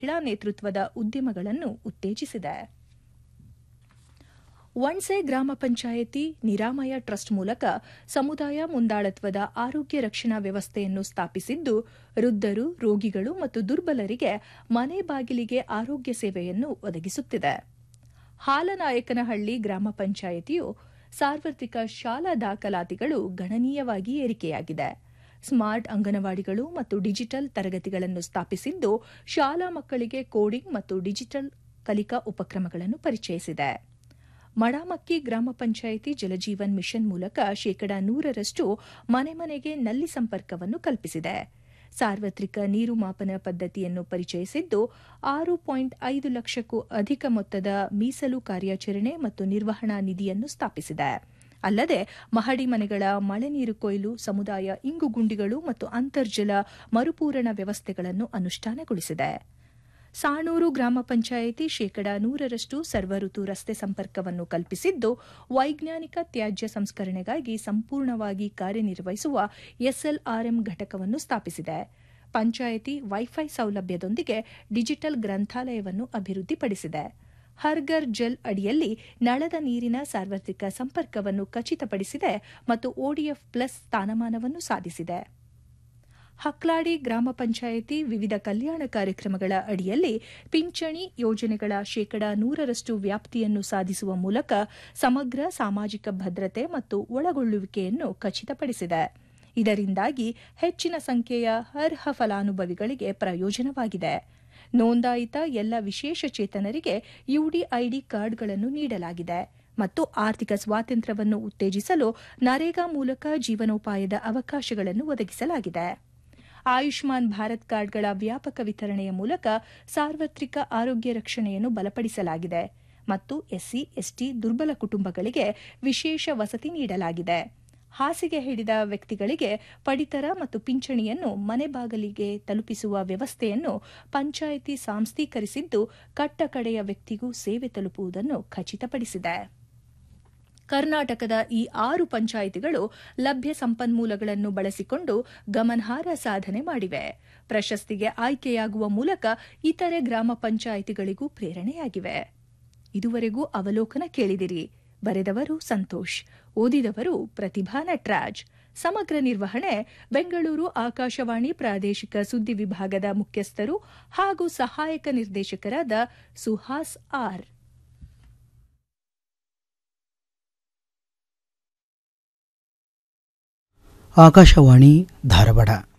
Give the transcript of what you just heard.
ಮಹಿಳಾ ನೇತೃತ್ವದ ಉದ್ಯಮಗಳನ್ನು ಉತ್ತೇಜಿಸಿದೆ ವಣ್ಸೆ ಗ್ರಾಮ ಪಂಚಾಯಿತಿ ನಿರಾಮಯ ಟ್ರಸ್ಟ್ ಮೂಲಕ ಸಮುದಾಯ ಮುಂದಾಳತ್ವದ ಆರೋಗ್ಯ ರಕ್ಷಣಾ ವ್ಯವಸ್ಥೆಯನ್ನು ಸ್ಥಾಪಿಸಿದ್ದು ವೃದ್ಧರು ರೋಗಿಗಳು ಮತ್ತು ದುರ್ಬಲರಿಗೆ ಮನೆ ಬಾಗಿಲಿಗೆ ಆರೋಗ್ಯ ಸೇವೆಯನ್ನು ಒದಗಿಸುತ್ತಿದೆ ಹಾಲನಾಯಕನಹಳ್ಳಿ ಗ್ರಾಮ ಪಂಚಾಯಿತಿಯು ಸಾರ್ವತ್ರಿಕ ಶಾಲಾ ದಾಖಲಾತಿಗಳು ಗಣನೀಯವಾಗಿ ಏರಿಕೆಯಾಗಿದೆ ಸ್ಮಾರ್ಟ್ ಅಂಗನವಾಡಿಗಳು ಮತ್ತು ಡಿಜಿಟಲ್ ತರಗತಿಗಳನ್ನು ಸ್ಥಾಪಿಸಿದ್ದು ಶಾಲಾ ಮಕ್ಕಳಿಗೆ ಕೋಡಿಂಗ್ ಮತ್ತು ಡಿಜಿಟಲ್ ಕಲಿಕಾ ಉಪಕ್ರಮಗಳನ್ನು ಪರಿಚಯಿಸಿದೆ ಮಡಾಮಕ್ಕಿ ಗ್ರಾಮ ಪಂಚಾಯಿತಿ ಜಲಜೀವನ್ ಮಿಷನ್ ಮೂಲಕ ಶೇಕಡಾ ನೂರರಷ್ಟು ಮನೆ ಮನೆಗೆ ನಲ್ಲಿ ಸಂಪರ್ಕವನ್ನು ಕಲ್ಪಿಸಿದೆ ಸಾರ್ವತ್ರಿಕ ನೀರು ಮಾಪನ ಪದ್ಧತಿಯನ್ನು ಪರಿಚಯಿಸಿದ್ದು ಆರು ಪಾಯಿಂಟ್ ಐದು ಲಕ್ಷಕ್ಕೂ ಅಧಿಕ ಮೊತ್ತದ ಮೀಸಲು ಕಾರ್ಯಾಚರಣೆ ಮತ್ತು ನಿರ್ವಹಣಾ ನಿಧಿಯನ್ನು ಸ್ಥಾಪಿಸಿದೆ ಅಲ್ಲದೆ ಮಹಡಿ ಮನೆಗಳ ಮಳೆ ನೀರು ಕೊಯ್ಲು ಸಮುದಾಯ ಇಂಗುಗುಂಡಿಗಳು ಮತ್ತು ಅಂತರ್ಜಲ ಮರುಪೂರಣ ವ್ಯವಸ್ಥೆಗಳನ್ನು ಅನುಷ್ಠಾನಗೊಳಿಸಿದೆ ಸಾಣೂರು ಗ್ರಾಮ ಪಂಚಾಯಿತಿ ಶೇಕಡಾ ನೂರರಷ್ಟು ಸರ್ವಋತು ರಸ್ತೆ ಸಂಪರ್ಕವನ್ನು ಕಲ್ಪಿಸಿದ್ದು ವೈಜ್ಞಾನಿಕ ತ್ಯಾಜ್ಯ ಸಂಸ್ಕರಣೆಗಾಗಿ ಸಂಪೂರ್ಣವಾಗಿ ಕಾರ್ಯನಿರ್ವಹಿಸುವ ಎಸ್ಎಲ್ಆರ್ಎಂ ಘಟಕವನ್ನು ಸ್ಥಾಪಿಸಿದೆ ಪಂಚಾಯಿತಿ ವೈಫೈ ಸೌಲಭ್ಯದೊಂದಿಗೆ ಡಿಜಿಟಲ್ ಗ್ರಂಥಾಲಯವನ್ನು ಅಭಿವೃದ್ಧಿಪಡಿಸಿದೆ ಹರ್ಗರ್ ಜಲ್ ಅಡಿಯಲ್ಲಿ ನಳದ ನೀರಿನ ಸಾರ್ವತ್ರಿಕ ಸಂಪರ್ಕವನ್ನು ಖಚಿತಪಡಿಸಿದೆ ಮತ್ತು ಒಡಿಎಫ್ ಪ್ಲಸ್ ಸ್ಥಾನಮಾನವನ್ನು ಸಾಧಿಸಿದೆ ಹಕ್ಲಾಡಿ ಗ್ರಾಮ ಪಂಚಾಯಿತಿ ವಿವಿಧ ಕಲ್ಯಾಣ ಕಾರ್ಯಕ್ರಮಗಳ ಅಡಿಯಲ್ಲಿ ಪಿಂಚಣಿ ಯೋಜನೆಗಳ ಶೇಕಡಾ ನೂರರಷ್ಟು ವ್ಯಾಪ್ತಿಯನ್ನು ಸಾಧಿಸುವ ಮೂಲಕ ಸಮಗ್ರ ಸಾಮಾಜಿಕ ಭದ್ರತೆ ಮತ್ತು ಒಳಗೊಳ್ಳುವಿಕೆಯನ್ನು ಖಚಿತಪಡಿಸಿದೆ ಇದರಿಂದಾಗಿ ಹೆಚ್ಚಿನ ಸಂಖ್ಯೆಯ ಅರ್ಹ ಫಲಾನುಭವಿಗಳಿಗೆ ಪ್ರಯೋಜನವಾಗಿದೆ ನೋಂದಾಯಿತ ಎಲ್ಲ ವಿಶೇಷಚೇತನರಿಗೆ ಯುಡಿಐಡಿ ಕಾರ್ಡ್ಗಳನ್ನು ನೀಡಲಾಗಿದೆ ಮತ್ತು ಆರ್ಥಿಕ ಸ್ವಾತಂತ್ರ್ಯವನ್ನು ಉತ್ತೇಜಿಸಲು ನರೇಗಾ ಮೂಲಕ ಜೀವನೋಪಾಯದ ಅವಕಾಶಗಳನ್ನು ಒದಗಿಸಲಾಗಿದೆ ಆಯುಷ್ಮಾನ್ ಭಾರತ್ ಕಾರ್ಡ್ಗಳ ವ್ಯಾಪಕ ವಿತರಣೆಯ ಮೂಲಕ ಸಾರ್ವತ್ರಿಕ ಆರೋಗ್ಯ ರಕ್ಷಣೆಯನ್ನು ಬಲಪಡಿಸಲಾಗಿದೆ ಮತ್ತು ಎಸ್ಸಿ ಎಸ್ಟಿ ದುರ್ಬಲ ಕುಟುಂಬಗಳಿಗೆ ವಿಶೇಷ ವಸತಿ ನೀಡಲಾಗಿದೆ ಹಾಸಿಗೆ ಹಿಡಿದ ವ್ಯಕ್ತಿಗಳಿಗೆ ಪಡಿತರ ಮತ್ತು ಪಿಂಚಣಿಯನ್ನು ಮನೆ ಬಾಗಿಲಿಗೆ ತಲುಪಿಸುವ ವ್ಯವಸ್ಥೆಯನ್ನು ಪಂಚಾಯಿತಿ ಸಾಂಸ್ಥೀಕರಿಸಿದ್ದು ಕಟ್ಟಕಡೆಯ ವ್ಯಕ್ತಿಗೂ ಸೇವೆ ತಲುಪುವುದನ್ನು ಖಚಿತಪಡಿಸಿದೆ ಕರ್ನಾಟಕದ ಈ ಆರು ಪಂಚಾಯಿತಿಗಳು ಲಭ್ಯ ಸಂಪನ್ಮೂಲಗಳನ್ನು ಬಳಸಿಕೊಂಡು ಗಮನಾರ್ಹ ಸಾಧನೆ ಮಾಡಿವೆ ಪ್ರಶಸ್ತಿಗೆ ಆಯ್ಕೆಯಾಗುವ ಮೂಲಕ ಇತರೆ ಗ್ರಾಮ ಪಂಚಾಯಿತಿಗಳಿಗೂ ಪ್ರೇರಣೆಯಾಗಿವೆ ಇದುವರೆಗೂ ಅವಲೋಕನ ಕೇಳಿದಿರಿ ಬರೆದವರು ಸಂತೋಷ್ ಓದಿದವರು ಪ್ರತಿಭಾ ನಟ್ರಾಜ್ ಸಮಗ್ರ ನಿರ್ವಹಣೆ ಬೆಂಗಳೂರು ಆಕಾಶವಾಣಿ ಪ್ರಾದೇಶಿಕ ಸುದ್ದಿ ವಿಭಾಗದ ಮುಖ್ಯಸ್ಥರು ಹಾಗೂ ಸಹಾಯಕ ನಿರ್ದೇಶಕರಾದ ಸುಹಾಸ್ ಆರ್ ಆಕಾಶವಾಣಿ ಧಾರವಾಡ